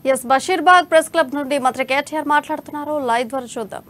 yes Basheerbagh press club నుండి మంత్రి కేటీఆర్ మాట్లాడుతున్నారు లైవ్ ద్వారా చూద్దాం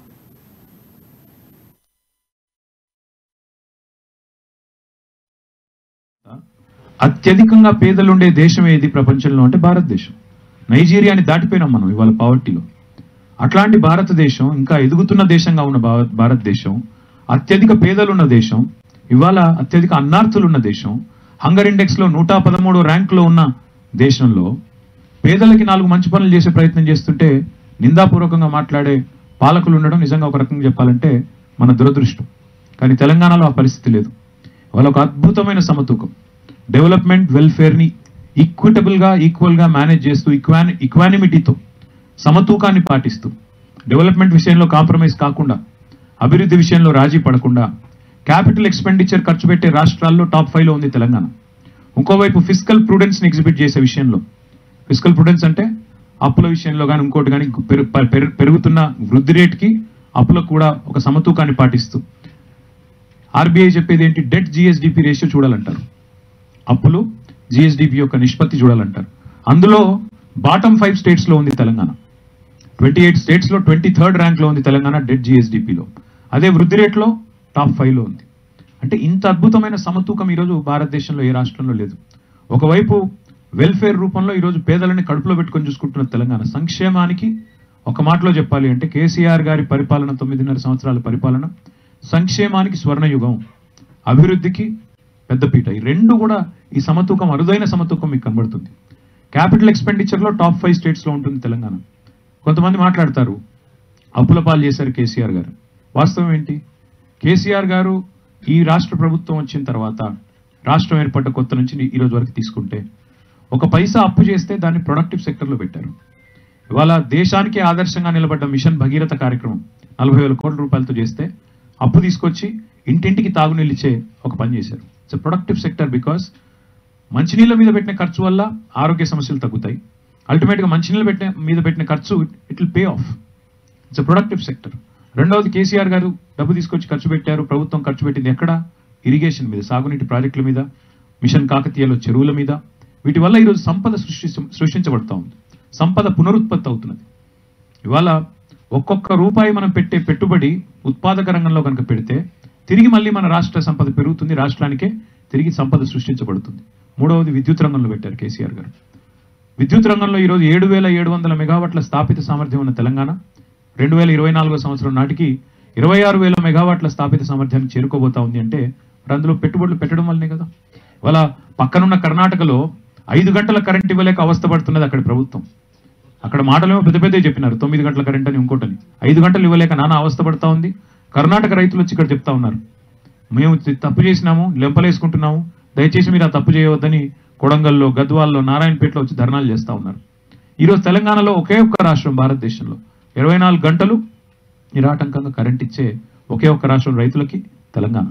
అత్యధికంగా పేదలుండే దేశం ఏది ప్రపంచంలో అంటే భారతదేశం నైజీరియాని దాటిపోయినాం మనం ఇవాళ పావర్టీలో అట్లాంటి భారతదేశం ఇంకా ఎదుగుతున్న దేశంగా ఉన్న భావ- భారతదేశం అత్యధిక పేదలున్న దేశం ఇవాళ అత్యధిక అన్నార్థులున్న దేశం హంగర్ ఇండెక్స్ లో నూట పదమూడు ర్యాంకులో ఉన్న దేశంలో పేదలకి నాలుగు మంచి పనులు చేసే ప్రయత్నం చేస్తుంటే నిందాపూర్వకంగా మాట్లాడే పాలకులు ఉండడం నిజంగా ఒక రకంగా చెప్పాలంటే మన దురదృష్టం కానీ తెలంగాణలో ఆ పరిస్థితి లేదు వాళ్ళ ఒక అద్భుతమైన సమతూకం డెవలప్మెంట్ వెల్ఫేర్ని ఈక్విటబుల్గా ఈక్వల్గా మేనేజ్ చేస్తూ ఈక్వాని ఈక్వానిమిటీతో సమతూకాన్ని పాటిస్తూ డెవలప్మెంట్ విషయంలో కాంప్రమైజ్ కాకుండా అభివృద్ధి విషయంలో రాజీ పడకుండా క్యాపిటల్ ఎక్స్పెండిచర్ ఖర్చు పెట్టే రాష్ట్రాల్లో టాప్ ఫైవ్లో ఉంది తెలంగాణ ఇంకోవైపు ఫిజికల్ ప్రుడెన్స్ని ఎగ్జిబిట్ చేసే విషయంలో ఫిజికల్ ప్రుడెన్స్ అంటే అప్పుల విషయంలో కానీ ఇంకోటి కానీ పెరు- పెరు- పెరుగుతున్న వృద్ధి రేట్కి అప్పులకు కూడా ఒక సమతూకాన్ని పాటిస్తూ ఆర్బీఐ చెప్పేది ఏంటి డెట్ జిఎస్డిపి రేషియో చూడాలంటారు అప్పులు జిఎస్డిపి యొక్క నిష్పత్తి చూడాలంటారు అందులో బాటమ్ ఫైవ్ స్టేట్స్ లో ఉంది తెలంగాణ ట్వంటీ ఎయిట్ స్టేట్స్ లో ట్వంటీ థర్డ్ ర్యాంక్ లో ఉంది తెలంగాణ డెట్ జిఎస్డిపిలో అదే వృద్ధి రేట్లో టాప్ ఫైవ్ లో ఉంది అంటే ఇంత అద్భుతమైన సమతూకం ఈరోజు భారతదేశంలో ఏ రాష్ట్రంలో లేదు ఒకవైపు వెల్ఫేర్ రూపంలో ఈరోజు పేదలని కడుపులో పెట్టుకొని చూసుకుంటున్న తెలంగాణ సంక్షేమానికి ఒక మాటలో చెప్పాలి అంటే కేసీఆర్ గారి పరిపాలన తొమ్మిదిన్నర సంవత్సరాల పరిపాలన సంక్షేమానికి స్వర్ణయుగం అభివృద్ధికి పెద్దపీట ఈ రెండు కూడా ఈ సమతూకం అరుదైన సమతూకం మీకు కనబడుతుంది క్యాపిటల్ ఎక్స్పెండిచర్లో టాప్ ఫైవ్ స్టేట్స్లో ఉంటుంది తెలంగాణ కొంతమంది మాట్లాడతారు అప్పుల పాలు చేశారు కేసీఆర్ గారు వాస్తవం ఏంటి కేసీఆర్ గారు ఈ రాష్ట్ర ప్రభుత్వం వచ్చిన తర్వాత రాష్ట్రం ఏర్పడ్డ కొత్త నుంచి ఈ రోజు వరకు తీసుకుంటే ఒక పైసా అప్పు చేస్తే దాన్ని ప్రొడక్టివ్ సెక్టర్లో పెట్టారు ఇవాళ దేశానికి ఆదర్శంగా నిలబడ్డ మిషన్ భగీరథ కార్యక్రమం నలభై వేల కోట్ల రూపాయలతో చేస్తే అప్పు తీసుకొచ్చి ఇంటింటికి తాగునీళ్ళు ఇచ్చే ఒక పని చేశారు ఇట్స్ ప్రొడక్టివ్ సెక్టర్ బికాస్ మంచినీళ్ళ మీద పెట్టిన ఖర్చు వల్ల ఆరోగ్య సమస్యలు తగ్గుతాయి అల్టిమేట్గా మంచినీళ్ళ పెట్టిన మీద పెట్టిన ఖర్చు it will pay off its productive sector రెండవది కేసీఆర్ గారు డబ్బు తీసుకొచ్చి ఖర్చు పెట్టారు ప్రభుత్వం ఖర్చు పెట్టింది ఎక్కడ ఇరిగేషన్ మీద సాగునీటి ప్రాజెక్టుల మీద మిషన్ కాకతీయలో చెరువుల మీద వీటి వల్ల ఈరోజు సంపద సృష్టి సృష్టించబడతా ఉంది సంపద పునరుత్పత్తి అవుతున్నది ఇవాళ ఒక్కొక్క రూపాయి మనం పెట్టే పెట్టుబడి ఉత్పాదక రంగంలో కనుక పెడితే తిరిగి మళ్ళీ మన రాష్ట్ర సంపద పెరుగుతుంది రాష్ట్రానికే తిరిగి సంపద సృష్టించబడుతుంది మూడవది విద్యుత్ రంగంలో పెట్టారు కేసీఆర్ గారు విద్యుత్ రంగంలో ఈరోజు ఏడు వేల ఏడు వందల మెగావాట్ల స్థాపిత సామర్థ్యం ఉన్న తెలంగాణ రెండు వేల ఇరవై నాలుగో సంవత్సరం నాటికి ఇరవై ఆరు వేల మెగావాట్ల స్థాపిత సామర్థ్యానికి చేరుకోబోతా ఉంది అంటే మరి అందులో పెట్టుబడులు పెట్టడం వల్లనే కదా ఇవాళ పక్కనున్న కర్ణాటకలో ఐదు గంటల కరెంట్ ఇవ్వలేక అవస్థపడుతున్నది అక్కడి ప్రభుత్వం అక్కడ మాటలేమో పెద్ద పెద్ద చెప్పినారు తొమ్మిది గంటల కరెంట్ అని ఇంకోటని ఐదు గంటలు ఇవ్వలేక నానా అవస్థపడతా ఉంది కర్ణాటక రైతులు వచ్చి ఇక్కడ చెప్తా ఉన్నారు మేము తి- తప్పు చేసినాము లెంపలేసుకుంటున్నాము దయచేసి మీరు ఆ తప్పు చేయవద్దని కొడంగల్లో గద్వాల్లో నారాయణపేటలో వచ్చి ధర్నాలు చేస్తా ఉన్నారు ఈరోజు తెలంగాణలో ఒకే ఒక్క రాష్ట్రం భారతదేశంలో ఇరవై నాలుగు గంటలు నిరాటంకంగా కరెంట్ ఇచ్చే ఒకే ఒక్క రాష్ట్రం రైతులకి తెలంగాణ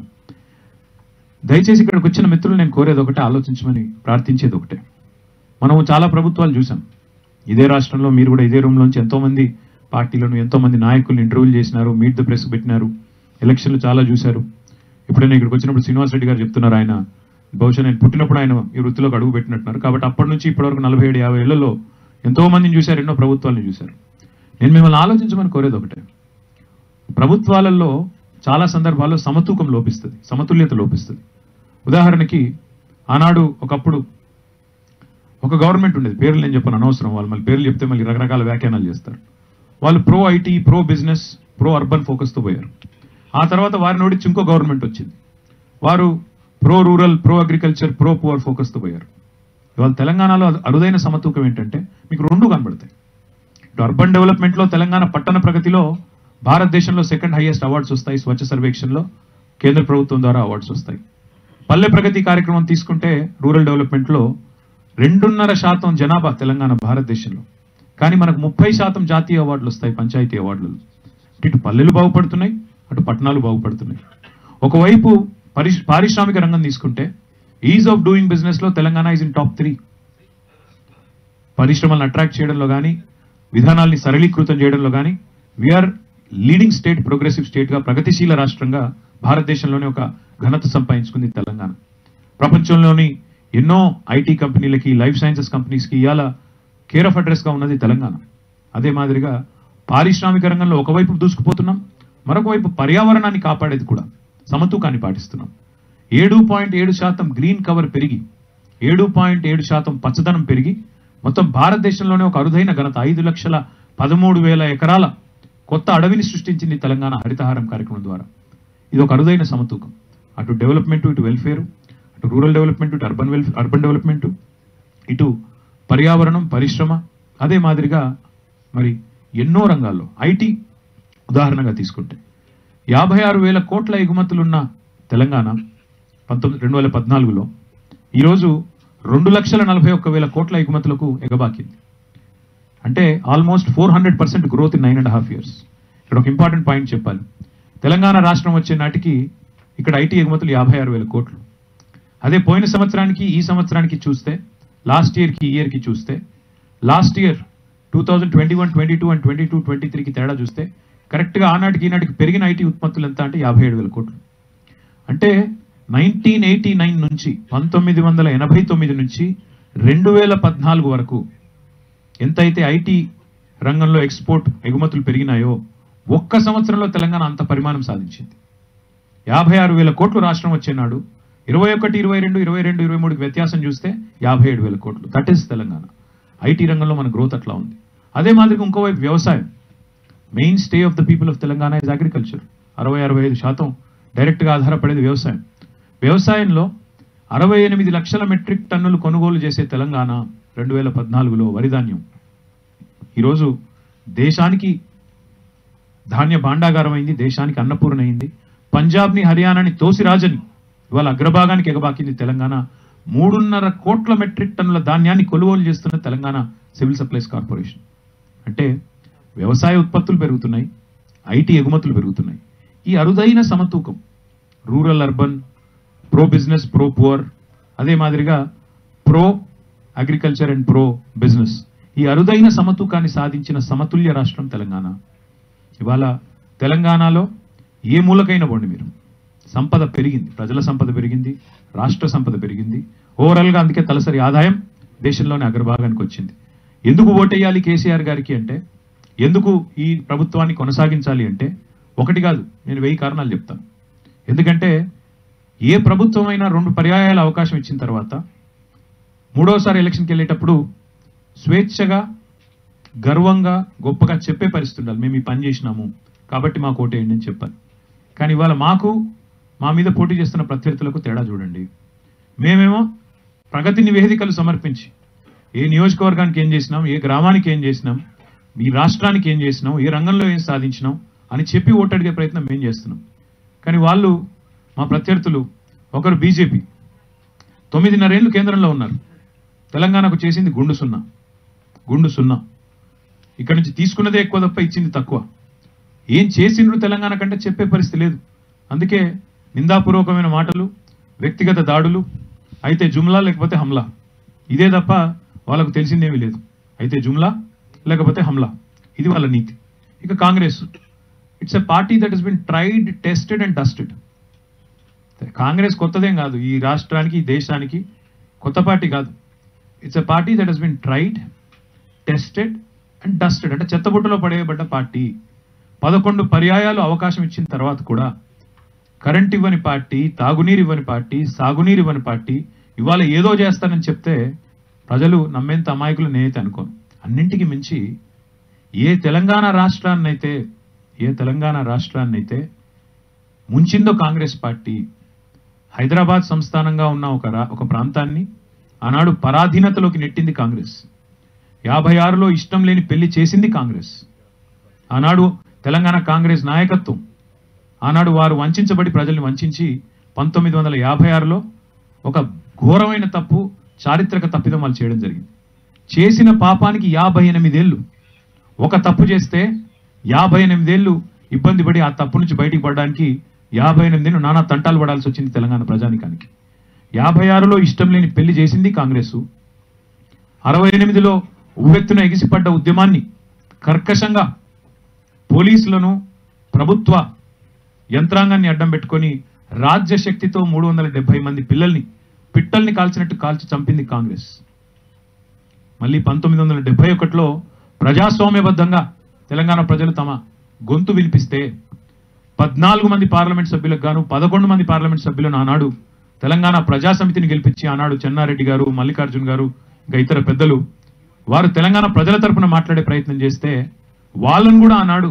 దయచేసి ఇక్కడికి వచ్చిన మిత్రులు నేను కోరేది ఒకటే ఆలోచించమని ప్రార్థించేది ఒకటే మనము చాలా ప్రభుత్వాలు చూసాం ఇదే రాష్ట్రంలో మీరు కూడా ఇదే రూమ్లోంచి ఎంతో మంది పార్టీలను ఎంతో మంది నాయకులను ఇంటర్వ్యూలు చేసినారు మీట్ ద ప్రెస్ పెట్టినారు ఎలక్షన్లు చాలా చూశారు ఇప్పుడు నేను ఇక్కడికి వచ్చినప్పుడు శ్రీనివాస్ రెడ్డి గారు చెప్తున్నారు ఆయన బహుశా నేను పుట్టినప్పుడు ఆయన ఈ వృత్తిలోకి అడుగు పెట్టినట్టున్నారు కాబట్టి అప్పటి నుంచి ఇప్పటివరకు నలభై ఏడు యాభై ఏళ్లలో ఎంతో మందిని చూశారు ఎన్నో ప్రభుత్వాలను చూశారు నేను మిమ్మల్ని ఆలోచించమని కోరేది ఒకటే ప్రభుత్వాలలో చాలా సందర్భాల్లో సమతూకం లోపిస్తుంది సమతుల్యత లోపిస్తుంది ఉదాహరణకి ఆనాడు ఒకప్పుడు ఒక గవర్నమెంట్ ఉండేది పేర్లు నేను చెప్పను అనవసరం వాళ్ళు మళ్ళీ పేర్లు చెప్తే మళ్ళీ రకరకాల వ్యాఖ్యానాలు చేస్తారు వాళ్ళు pro IT pro business pro urban ఫోకస్తో పోయారు ఆ తర్వాత వారిని ఓడించి ఇంకో గవర్నమెంట్ వచ్చింది వారు pro rural pro agriculture pro poor ఫోకస్తో పోయారు ఇవాళ తెలంగాణలో అరు- అరుదైన సమతూకం ఏంటంటే మీకు రెండు కనబడతాయి ఇటు అర్బన్ డెవలప్మెంట్లో తెలంగాణ పట్టణ ప్రగతిలో భారతదేశంలో సెకండ్ హైయెస్ట్ అవార్డ్స్ వస్తాయి స్వచ్ఛ సర్వేక్షణలో కేంద్ర ప్రభుత్వం ద్వారా అవార్డ్స్ వస్తాయి పల్లె ప్రగతి కార్యక్రమం తీసుకుంటే రూరల్ డెవలప్మెంట్లో రెండున్నర శాతం జనాభా తెలంగాణ భారతదేశంలో కానీ మనకు ముప్పై శాతం జాతీయ అవార్డులు వస్తాయి పంచాయతీ అవార్డులు ఇటు పల్లెలు బాగుపడుతున్నాయి అటు పట్టణాలు బాగుపడుతున్నాయి ఒకవైపు పరిశ్ పారిశ్రామిక రంగం తీసుకుంటే ఈజ్ ఆఫ్ డూయింగ్ బిజినెస్ లో Telangana is in top three పరిశ్రమలను అట్రాక్ట్ చేయడంలో కానీ విధానాల్ని సరళీకృతం చేయడంలో కానీ we are leading state progressive state గా ప్రగతిశీల రాష్ట్రంగా భారతదేశంలోనే ఒక ఘనత సంపాదించుకుంది తెలంగాణ ప్రపంచంలోని ఎన్నో ఐటీ కంపెనీలకి లైఫ్ సైన్సెస్ కంపెనీస్కి ఇవాళ కేర్ ఆఫ్ అడ్రస్గా ఉన్నది తెలంగాణ అదే మాదిరిగా పారిశ్రామిక రంగంలో ఒకవైపు దూసుకుపోతున్నాం మరొక వైపు పర్యావరణాన్ని కాపాడేది కూడా సమతూకాన్ని పాటిస్తున్నాం ఏడు పాయింట్ ఏడు శాతం గ్రీన్ కవర్ పెరిగి ఏడు పాయింట్ ఏడు శాతం పచ్చదనం పెరిగి మొత్తం భారతదేశంలోనే ఒక అరుదైన ఘనత ఐదు లక్షల పదమూడు వేల ఎకరాల కొత్త అడవిని సృష్టించింది తెలంగాణ హరితహారం కార్యక్రమం ద్వారా ఇది ఒక అరుదైన సమతూకం అటు డెవలప్మెంట్ ఇటు వెల్ఫేర్ అటు రూరల్ డెవలప్మెంట్ ఇటు అర్బన్ వెల్ఫేర్ అర్బన్ డెవలప్మెంట్ ఇటు పర్యావరణం పరిశ్రమ అదే మాదిరిగా మరి ఎన్నో రంగాల్లో ఐటీ ఉదాహరణగా తీసుకుంటే యాభై ఆరు వేల కోట్ల ఎగుమతులున్న తెలంగాణ పంతొమ్మిది రెండు వేల పద్నాలుగులో ఈరోజు రెండు లక్షల నలభై ఒక్క వేల కోట్ల ఎగుమతులకు ఎగబాకింది అంటే almost four hundred percent growth in nine and half years ఇక్కడ ఒక ఇంపార్టెంట్ పాయింట్ చెప్పాలి తెలంగాణ రాష్ట్రం వచ్చే నాటికి ఇక్కడ ఐటీ ఎగుమతులు యాభై ఆరు వేల కోట్లు అదే పోయిన సంవత్సరానికి ఈ సంవత్సరానికి చూస్తే లాస్ట్ ఇయర్కి ఈ ఇయర్కి చూస్తే last year two thousand twenty one twenty two and twenty two twenty త్రీకి తేడా చూస్తే కరెక్ట్గా ఆనాటికి ఈనాటికి పెరిగిన ఐటీ ఉత్పత్తులు ఎంత అంటే యాభై ఏడు వేల కోట్లు అంటే నైన్టీన్ ఎయిటీ నైన్ నుంచి పంతొమ్మిది వందల ఎనభై తొమ్మిది నుంచి రెండు వేల పద్నాలుగు వరకు ఎంతైతే ఐటీ రంగంలో ఎక్స్పోర్ట్ ఎగుమతులు పెరిగినాయో ఒక్క సంవత్సరంలో తెలంగాణ అంత పరిమాణం సాధించింది యాభై ఆరు వేల కోట్లు రాష్ట్రం వచ్చేనాడు ఇరవై ఒకటి ఇరవై రెండు ఇరవై రెండు ఇరవై మూడుకి వ్యత్యాసం చూస్తే యాభై ఏడు వేల కోట్లు దట్ ఈస్ తెలంగాణ ఐటీ రంగంలో మన గ్రోత్ అట్లా ఉంది అదే మాదిరిగా ఇంకోవైపు వ్యవసాయం mainstay of the people of Telangana is agriculture అరవై అరవై ఐదు శాతం డైరెక్ట్గా ఆధారపడేది వ్యవసాయం వ్యవసాయంలో అరవై ఎనిమిది లక్షల మెట్రిక్ టన్నులు కొనుగోలు చేసే తెలంగాణ రెండు వేల పద్నాలుగులో వరిధాన్యం ఈరోజు దేశానికి ధాన్య భాండాగారం అయింది దేశానికి అన్నపూర్ణ అయింది పంజాబ్ని హర్యానాని తోసిరాజని ఇవాళ అగ్రభాగానికి ఎగబాకింది తెలంగాణ మూడున్నర కోట్ల మెట్రిక్ టన్నుల ధాన్యాన్ని కొనుగోలు చేస్తున్న తెలంగాణ సివిల్ సప్లైస్ కార్పొరేషన్ అంటే వ్యవసాయ ఉత్పత్తులు పెరుగుతున్నాయి ఐటీ ఎగుమతులు పెరుగుతున్నాయి ఈ అరుదైన సమతూకం rural urban pro business pro poor అదే మాదిరిగా pro agriculture and pro business ఈ అరుదైన సమతూకాన్ని సాధించిన సమతుల్య రాష్ట్రం తెలంగాణ ఇవాళ తెలంగాణలో ఏ మూలకైనా పోండి మీరు సంపద పెరిగింది ప్రజల సంపద పెరిగింది రాష్ట్ర సంపద పెరిగింది ఓవరాల్గా అందుకే తలసరి ఆదాయం దేశంలోనే అగ్రభాగానికి వచ్చింది ఎందుకు ఓటేయాలి కేసీఆర్ గారికి అంటే ఎందుకు ఈ ప్రభుత్వాన్ని కొనసాగించాలి అంటే ఒకటి కాదు నేను వెయ్యి కారణాలు చెప్తాను ఎందుకంటే ఏ ప్రభుత్వం అయినా రెండు పర్యాయాల అవకాశం ఇచ్చిన తర్వాత మూడోసారి ఎలక్షన్కి వెళ్ళేటప్పుడు స్వేచ్ఛగా గర్వంగా గొప్పగా చెప్పే పరిస్థితి ఉండాలి మేము ఈ పని చేసినాము కాబట్టి మాకు ఓటేయండి అని చెప్పాలి కానీ ఇవాళ మాకు మా మీద పోటీ చేస్తున్న ప్రత్యర్థులకు తేడా చూడండి మేమేమో ప్రగతి నివేదికలు సమర్పించి ఏ నియోజకవర్గానికి ఏం చేసినాం ఏ గ్రామానికి ఏం చేసినాం ఈ రాష్ట్రానికి ఏం చేసినాం ఏ రంగంలో ఏం సాధించినాం అని చెప్పి ఓటు అడిగే ప్రయత్నం మేము చేస్తున్నాం కానీ వాళ్ళు మా ప్రత్యర్థులు ఒకరు బీజేపీ తొమ్మిదిన్నరేళ్ళు కేంద్రంలో ఉన్నారు తెలంగాణకు చేసింది గుండు సున్నా గుండు సున్నా ఇక్కడ నుంచి తీసుకున్నదే ఎక్కువ తప్ప ఇచ్చింది తక్కువ ఏం చేసిండ్రు తెలంగాణ కంటే చెప్పే పరిస్థితి లేదు అందుకే నిందాపూర్వకమైన మాటలు వ్యక్తిగత దాడులు అయితే జుమ్లా లేకపోతే హమ్లా ఇదే తప్ప వాళ్ళకు తెలిసిందేమీ లేదు అయితే జుమ్లా లేకపోతే హమ్లా ఇది వాళ్ళ నీతి ఇక Congress it's a party that has been tried tested and dusted Congress కొత్తదేం కాదు ఈ రాష్ట్రానికి ఈ దేశానికి కొత్త పార్టీ కాదు it's a party that has been tried tested and dusted అంటే చెత్తబుట్టలో పడేయబడ్డ పార్టీ పదకొండు పర్యాయాలు అవకాశం ఇచ్చిన తర్వాత కూడా కరెంట్ ఇవ్వని పార్టీ తాగునీరు ఇవ్వని పార్టీ సాగునీరు ఇవ్వని పార్టీ ఇవాళ ఏదో చేస్తానని చెప్తే ప్రజలు నమ్మేంత అమాయకులు నేనైతే అనుకోను అన్నింటికి మించి ఏ తెలంగాణ రాష్ట్రాన్నైతే ఏ తెలంగాణ రాష్ట్రాన్నైతే ముంచిందో కాంగ్రెస్ పార్టీ హైదరాబాద్ సంస్థానంగా ఉన్న ఒక రా ఒక ప్రాంతాన్ని ఆనాడు పరాధీనతలోకి నెట్టింది కాంగ్రెస్ యాభై ఆరులో ఇష్టం లేని పెళ్లి చేసింది కాంగ్రెస్ ఆనాడు తెలంగాణ కాంగ్రెస్ నాయకత్వం ఆనాడు వారు వంచబడి ప్రజల్ని వంచి పంతొమ్మిది వందల యాభై ఆరులో ఒక ఘోరమైన తప్పు చారిత్రక తప్పిదం వాళ్ళు చేయడం జరిగింది చేసిన పాపానికి యాభై ఎనిమిదేళ్ళు ఒక తప్పు చేస్తే యాభై ఎనిమిదేళ్ళు ఇబ్బంది పడి ఆ తప్పు నుంచి బయటికి పడడానికి యాభై ఎనిమిదేళ్ళు నానా తంటాలు పడాల్సి వచ్చింది తెలంగాణ ప్రజానికానికి యాభై ఆరులో ఇష్టం లేని పెళ్లి చేసింది కాంగ్రెసు అరవై ఎనిమిదిలో ఉవ్వెత్తున ఎగిసిపడ్డ ఉద్యమాన్ని కర్కశంగా పోలీసులను ప్రభుత్వ యంత్రాంగాన్ని అడ్డం పెట్టుకొని రాజ్య శక్తితో మూడు వందల డెబ్బై మంది పిల్లల్ని పిట్టల్ని కాల్చినట్టు కాల్చి చంపింది కాంగ్రెస్ మళ్ళీ పంతొమ్మిది వందల డెబ్బై ఒకటిలో ప్రజాస్వామ్యబద్ధంగా తెలంగాణ ప్రజలు తమ గొంతు వినిపిస్తే పద్నాలుగు మంది పార్లమెంట్ సభ్యులకు గాను పదకొండు మంది పార్లమెంట్ సభ్యులను ఆనాడు తెలంగాణ ప్రజా సమితిని గెలిపించి ఆనాడు చెన్నారెడ్డి గారు మల్లికార్జున్ గారు ఇంకా ఇతర పెద్దలు వారు తెలంగాణ ప్రజల తరపున మాట్లాడే ప్రయత్నం చేస్తే వాళ్ళను కూడా ఆనాడు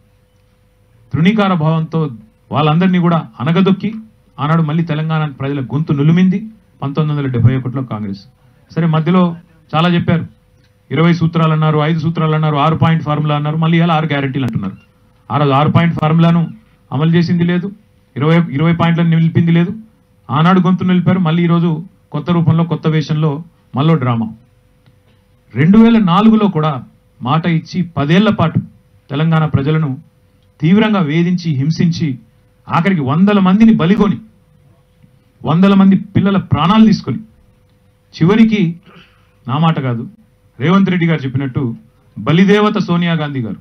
తృణీకార భావంతో వాళ్ళందరినీ కూడా అనగదొక్కి ఆనాడు మళ్ళీ తెలంగాణ ప్రజల గొంతు నులిమింది పంతొమ్మిది వందల డెబ్బై ఒకటిలో కాంగ్రెస్ సరే మధ్యలో చాలా చెప్పారు ఇరవై సూత్రాలు అన్నారు ఐదు సూత్రాలు అన్నారు ఆరు పాయింట్ ఫార్ములా అన్నారు మళ్ళీ ఇలా ఆరు గ్యారెంటీలు అంటున్నారు ఆ రోజు ఆరు పాయింట్ ఫార్ములాను అమలు చేసింది లేదు ఇరవై ఇరవై పాయింట్లను నిలిపింది లేదు ఆనాడు గొంతు నిలిపారు మళ్ళీ ఈరోజు కొత్త రూపంలో కొత్త వేషంలో మళ్ళీ డ్రామా రెండు వేల నాలుగులో కూడా మాట ఇచ్చి పదేళ్ల పాటు తెలంగాణ ప్రజలను తీవ్రంగా వేధించి హింసించి ఆఖరికి వందల మందిని బలిగొని వందల మంది పిల్లల ప్రాణాలు తీసుకొని చివరికి నా మాట కాదు రేవంత్ రెడ్డి గారు చెప్పినట్టు బలిదేవత సోనియా గాంధీ గారు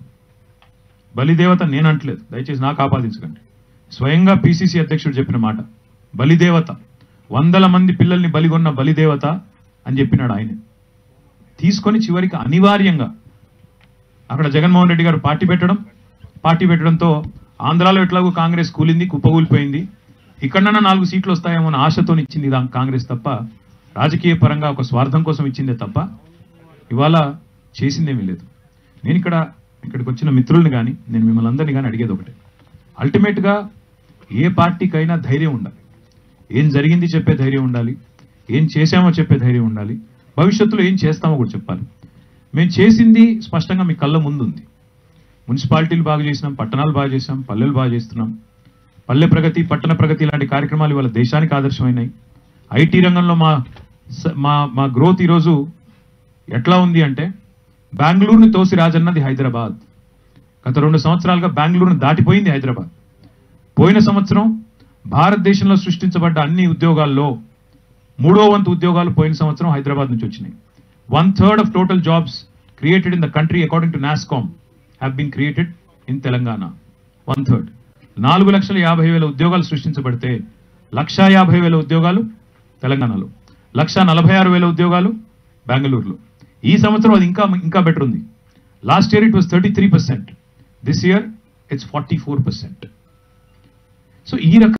బలిదేవత నేను అంటలేదు దయచేసి నాకు ఆపాదించకండి స్వయంగా పిసిసి అధ్యక్షుడు చెప్పిన మాట బలిదేవత వందల మంది పిల్లల్ని బలిగొన్న బలిదేవత అని చెప్పినాడు ఆయన తీసుకొని చివరికి అనివార్యంగా అక్కడ జగన్మోహన్ రెడ్డి గారు పార్టీ పెట్టడం పార్టీ పెట్టడంతో ఆంధ్రాలో ఎట్లాగో కాంగ్రెస్ కూలింది కుప్పకూలిపోయింది ఇక్కడన్నా నాలుగు సీట్లు వస్తాయేమో అని ఆశతో ఇచ్చింది దా- కాంగ్రెస్ తప్ప రాజకీయ పరంగా ఒక స్వార్థం కోసం ఇచ్చిందే తప్ప ఇవాళ చేసిందేమీ లేదు నేను ఇక్కడ ఇక్కడికి వచ్చిన మిత్రుల్ని కానీ నేను మిమ్మల్ని అందరినీ కానీ అడిగేది ఒకటే అల్టిమేట్గా ఏ పార్టీకైనా ధైర్యం ఉండాలి ఏం జరిగింది చెప్పే ధైర్యం ఉండాలి ఏం చేశామో చెప్పే ధైర్యం ఉండాలి భవిష్యత్తులో ఏం చేస్తామో కూడా చెప్పాలి మేము చేసింది స్పష్టంగా మీ కళ్ళ ముందు ఉంది మున్సిపాలిటీలు బాగా చేసినాం పట్టణాలు బాగా చేసాం పల్లెలు బాగా చేస్తున్నాం పల్లె ప్రగతి పట్టణ ప్రగతి లాంటి కార్యక్రమాలు ఇవాళ దేశానికి ఆదర్శమైనాయి ఐటీ రంగంలో మా స- మా మా గ్రోత్ ఈరోజు ఎట్లా ఉంది అంటే బెంగళూరుని తోసి రాజన్నది హైదరాబాద్ గత రెండు సంవత్సరాలుగా బెంగళూరుని దాటిపోయింది హైదరాబాద్ పోయిన సంవత్సరం భారతదేశంలో సృష్టించబడ్డ అన్ని ఉద్యోగాల్లో మూడో వంతు ఉద్యోగాలు పోయిన సంవత్సరం హైదరాబాద్ నుంచి వచ్చినాయి one third of total jobs created in the country according to NASSCOM have been created in Telangana one third నాలుగు లక్షల యాభై వేల ఉద్యోగాలు సృష్టించబడితే లక్షా యాభై వేల ఉద్యోగాలు తెలంగాణలో లక్షా నలభై ఆరు వేల ఉద్యోగాలు బెంగళూరులో ఈ సంవత్సరం అది ఇంకా ఇంకా బెటర్ ఉంది last year it was thirty three percent this year it's forty four percent so ఈ రకం